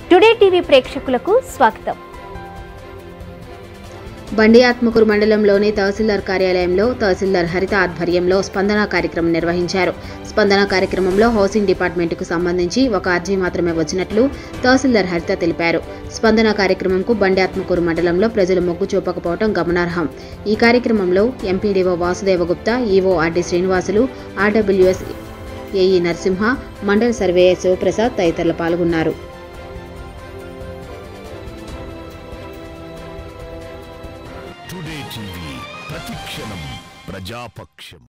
today TV ప్రేక్షకులకు స్వాగతం బండి ఆత్మకూరు మండలంలోని తహసీల్దార్ కార్యాలయంలో తహసీల్దార్ హరిత ఆధ్వర్యంలో స్పందన కార్యక్రమం నిర్వహించారు స్పందన కార్యక్రమంలో హౌసింగ్ డిపార్ట్మెంట్కు సంబంధించి ఒక అర్జీ మాత్రమే వచ్చినట్లు తహసీల్దార్ హరిత తెలిపారు స్పందన కార్యక్రమంకు బండి ఆత్మకూరు మండలంలో ప్రజలు మొగ్గు చూపకపోవడం గమనార్హం ఈ కార్యక్రమంలో MPDO Vasudevagupta EO RD Srinivasulu RWS AE Narasimha మండల సర్వేయర్ శివప్రసాద్ తదితరులు పాల్గొన్నారు టుడే టీవీ ప్రతిక్షణం ప్రజాపక్షం